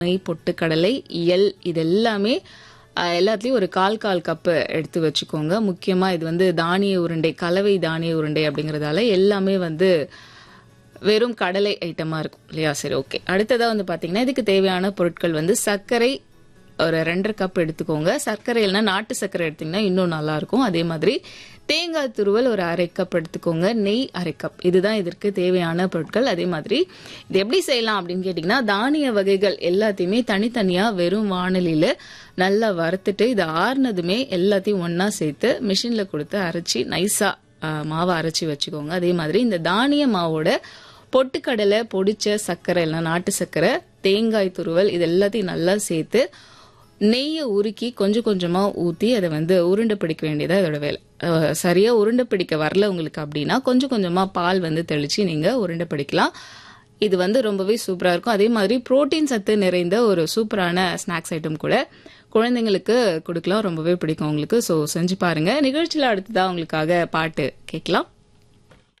நெய் பொட்டுக்கடலை எள் இது எல்லாமே அஹ், எல்லாத்துலேயும் ஒரு கால் கால் கப்பு எடுத்து வச்சுக்கோங்க முக்கியமாக இது வந்து தானிய உருண்டை கலவை தானிய உருண்டை அப்படிங்கிறதால எல்லாமே வந்து வெறும் கடலை ஐட்டமாக இருக்கும் இல்லையா சரி ஓகே அடுத்ததாக வந்து பார்த்தீங்கன்னா இதுக்கு தேவையான பொருட்கள் வந்து சர்க்கரை ஒரு ரெண்டரை கப் எடுத்துக்கோங்க சர்க்கரை இல்லைன்னா நாட்டு சர்க்கரை எடுத்தீங்கன்னா இன்னும் நல்லா இருக்கும் அதே மாதிரி தேங்காய் துருவல் ஒரு அரை கப் எடுத்துக்கோங்க நெய் அரை கப் இதுதான் இதற்கு தேவையான பொருட்கள் அதே மாதிரி இது எப்படி செய்யலாம் அப்படின்னு கேட்டிங்கன்னா தானிய வகைகள் எல்லாத்தையுமே தனித்தனியாக வெறும் வானலியில் நல்லா வறுத்துட்டு இது ஆறுனதுமே எல்லாத்தையும் ஒன்றா சேர்த்து மிஷினில் கொடுத்து அரைச்சி நைஸாக மாவை அரைச்சி வச்சுக்கோங்க அதே மாதிரி இந்த தானிய மாவோட பொட்டுக்கடலை பொடிச்ச சர்க்கரை இல்லைன்னா நாட்டு சர்க்கரை தேங்காய் துருவல் இது எல்லாத்தையும் நல்லா சேர்த்து நெய்யை உருக்கி கொஞ்சம் கொஞ்சமாக ஊற்றி அதை வந்து உருண்டை பிடிக்க வேண்டியதா இதோட வேலை அஹ் சரியா உருண்டை பிடிக்க வரல உங்களுக்கு அப்படின்னா கொஞ்சம் கொஞ்சமாக பால் வந்து தெளித்து நீங்கள் உருண்டை பிடிக்கலாம் இது வந்து ரொம்பவே சூப்பராக இருக்கும் அதே மாதிரி புரோட்டீன் சத்து நிறைந்த ஒரு சூப்பரான ஸ்நாக்ஸ் ஐட்டம் கூட குழந்தைங்களுக்கு கொடுக்கலாம் ரொம்பவே பிடிக்கும் உங்களுக்கு ஸோ செஞ்சு பாருங்க நிகழ்ச்சியில் அடுத்ததாக உங்களுக்காக பாட்டு கேட்கலாம்